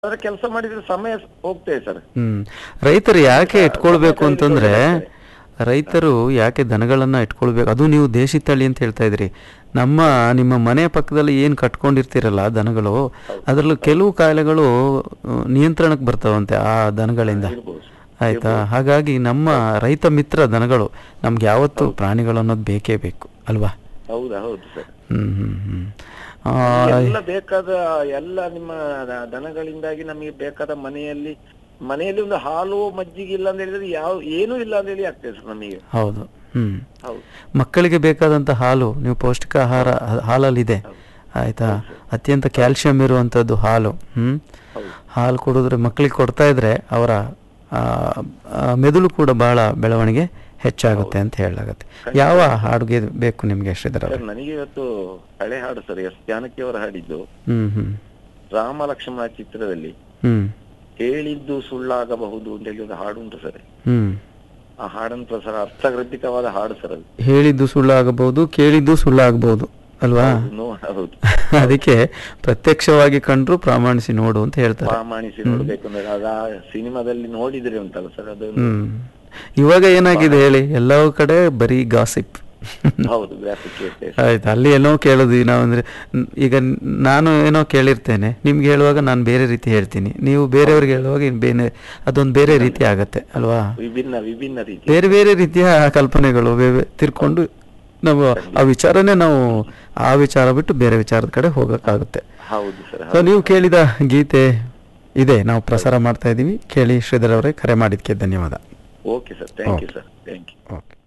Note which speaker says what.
Speaker 1: ಅದರ ಕೆಲಸ ಮಾಡಿದ್ರೆ ಸಮಯ ಹೋಗ್ತೇವೆ ಸರ್
Speaker 2: ಹ್ಮ್ ರೈತರು ಯಾಕೆ ಇಟ್ಕೊಳ್ಬೇಕು ಅಂತಂದ್ರೆ ರೈತರು ಯಾಕೆ ದನಗಳನ್ನ ಇಟ್ಕೊಳ್ಬೇಕು ಅದು ನೀವು ದೇಶಿ ತಳಿ ಅಂತ ಹೇಳ್ತಾ ಇದ್ರಿ ನಮ್ಮ ನಿಮ್ಮ ಮನೆ ಪಕ್ಕದಲ್ಲಿ ಏನು ಕಟ್ಕೊಂಡಿರ್ತೀರಲ್ಲ ದನಗಳು ಅದರಲ್ಲಿ ಕೆಲವು ಕಾಯಿಲೆಗಳು ಆ, ನಿಯಂತ್ರಣಕ್ಕೆ ಬರ್ತಾವಂತೆ ಆ ದನಗಳಿಂದ
Speaker 1: ಇರ್ಬೋದು
Speaker 2: ಆಯ್ತಾ ಹಾಗಾಗಿ ನಮ್ಮ ರೈತ ಮಿತ್ರ ದನಗಳು ನಮ್ಗೆ ಯಾವತ್ತೂ ಪ್ರಾಣಿಗಳು ಅನ್ನೋದು ಬೇಕೇ ಬೇಕು ಅಲ್ವಾ
Speaker 1: ಹೌದಾ ಹೌದು ಸರ್
Speaker 2: ಹ್ಮ್ ಹ್ಮ್ ಹ್ಮ್ ಆ,
Speaker 1: ಎಲ್ಲ ಬೇಕಾದ ಎಲ್ಲ ನಿಮ್ಮ ದ- ದನಗಳಿಂದಾಗಿ ನಮಗೆ ಬೇಕಾದ ಮನೆಯಲ್ಲಿ ಮನೆಯಲ್ಲಿ ಒಂದು ಹಾಲು ಮಜ್ಜಿಗೆ ಇಲ್ಲ ಅಂತ ಹೇಳಿದ್ರೆ ಯಾವ ಏನೂ ಇಲ್ಲ ಅಂತ ಹೇಳಿ ಆಗ್ತದೆ ಸರ್ ನಮಗೆ
Speaker 2: ಹೌದು ಹ್ಮ್
Speaker 1: ಹೌದು
Speaker 2: ಮಕ್ಕಳಿಗೆ ಬೇಕಾದಂಥ ಹಾಲು ನೀವು ಪೌಷ್ಟಿಕ ಆಹಾರ ಹ- ಹಾಲಲ್ಲಿದೆ ಆಯ್ತಾ ಅತ್ಯಂತ ಕ್ಯಾಲ್ಸಿಯಂ ಇರುವಂಥದ್ದು ಹಾಲು ಹ್ಮ್
Speaker 1: ಹೌದು
Speaker 2: ಹಾಲು ಕುಡಿದ್ರೆ ಮಕ್ಕಳಿಗೆ ಕೊಡ್ತಾ ಇದ್ರೆ ಅವರ ಆ, ಆ, ಮೆದುಳು ಕೂಡ ಬಹಳ ಬೆಳವಣಿಗೆ ಹೆಚ್ಚಾಗುತ್ತೆ ಅಂತ ಹೇಳಲಾಗುತ್ತೆ ಯಾವ ಹಾಡುಗೆ ಬೇಕು ನಿಮಗೆ ಶ್ರೀಧರ್
Speaker 1: ಸರ್
Speaker 2: ಅವ್ರೆ?
Speaker 1: ನನಗೆ ಇವತ್ತು ಹಳೆ ಹಾಡು ಸರ್ ಎಸ್ ಜಾನಕಿ ಅವರು ಹಾಡಿದ್ದು
Speaker 2: ಹ್ಮ್ ಹ್ಮ್
Speaker 1: ರಾಮ ಲಕ್ಷ್ಮಣ ಚಿತ್ರದಲ್ಲಿ
Speaker 2: ಹ್ಮ್
Speaker 1: ಹೇಳಿದ್ದು ಸುಳ್ಳಾಗಬಹುದು ಅಂತ ಹೇಳಿ ಒಂದು ಹಾಡು ಉಂಟು ಸರ್
Speaker 2: ಹ್ಮ್
Speaker 1: ಆ ಹಾಡಂತ ಸರ್ ಅರ್ಥಗರ್ಭಿತವಾದ ಹಾಡು ಸರ್ ಅದು
Speaker 2: ಹೇಳಿದ್ದು ಸುಳ್ಳಾಗಬಹುದು ಕೇಳಿದ್ದು ಸುಳ್ಳಾಗಬಹುದು ಅಲ್ವಾ
Speaker 1: ನೋ- ಹೌದು
Speaker 2: ಅದಕ್ಕೆ ಪ್ರತ್ಯಕ್ಷವಾಗಿ ಕಂಡ್ರು ಪ್ರಾಮಾಣಿಸಿ ನೋಡು ಅಂತ ಹೇಳ್ತಾರೆ
Speaker 1: ಪ್ರಾಮಾಣಿಸಿ ನೋಡ್ಬೇಕು ಅಂದ್ರೆ ಅದ ಸಿನಿಮಾದಲ್ಲಿ ನೋಡಿದ್ರೆ ಉಂಟಲ್ಲ ಸರ್ ಅದು
Speaker 2: ಹ್ಮ್ ಇವಾಗ ಏನಾಗಿದೆ ಹೇಳಿ ಎಲ್ಲವೂ ಕಡೆ ಬರೀ ಗಾಸಿಪ್
Speaker 1: ಹೌದು ಗ್ರಾಫಿಕ್ ಕೇಳ್ತೇವೆ
Speaker 2: ಆಯ್ತು ಅಲ್ಲಿ ಏನೋ ಕೇಳೋದು ನಾವು ಅಂದ್ರೆ ನ್- ಈಗ ನ್- ನಾನು ಏನೋ ಕೇಳಿರ್ತೇನೆ ನಿಮ್ಗೆ ಹೇಳುವಾಗ ನಾನು ಬೇರೆ ರೀತಿ ಹೇಳ್ತೀನಿ ನೀವು ಬೇರೆಯವ್ರಿಗೆ ಹೇಳುವಾಗ ಇನ್ ಬೇರೆ ಅದೊಂದು ಬೇರೆ ರೀತಿ ಆಗತ್ತೆ ಅಲ್ವಾ
Speaker 1: ವಿಭಿನ್ನ ವಿಭಿನ್ನ ರೀತಿ
Speaker 2: ಬೇರೆ ಬೇರೆ ರೀತಿಯ ಕಲ್ಪನೆಗಳು ಬೇರೆ ತಿರ್ಕೊಂಡು ನಾವು ಆ ವಿಚಾರನೇ ನಾವು ಆ ವಿಚಾರ ಬಿಟ್ಟು ಬೇರೆ ವಿಚಾರದ ಕಡೆ ಹೋಗಕ್ಕಾಗುತ್ತೆ
Speaker 1: ಹೌದು ಸರ್
Speaker 2: ಸೊ ನೀವು ಕೇಳಿದ ಗೀತೆ ಇದೆ ನಾವು ಪ್ರಸಾರ ಮಾಡ್ತಾ ಇದ್ದೀವಿ ಕೇಳಿ ಶ್ರೀಧರ್ ಅವರೇ ಕರೆ ಮಾಡಿದ್ಕೆ ಧನ್ಯವಾದ
Speaker 1: okay sir thank you sir thank you
Speaker 2: okay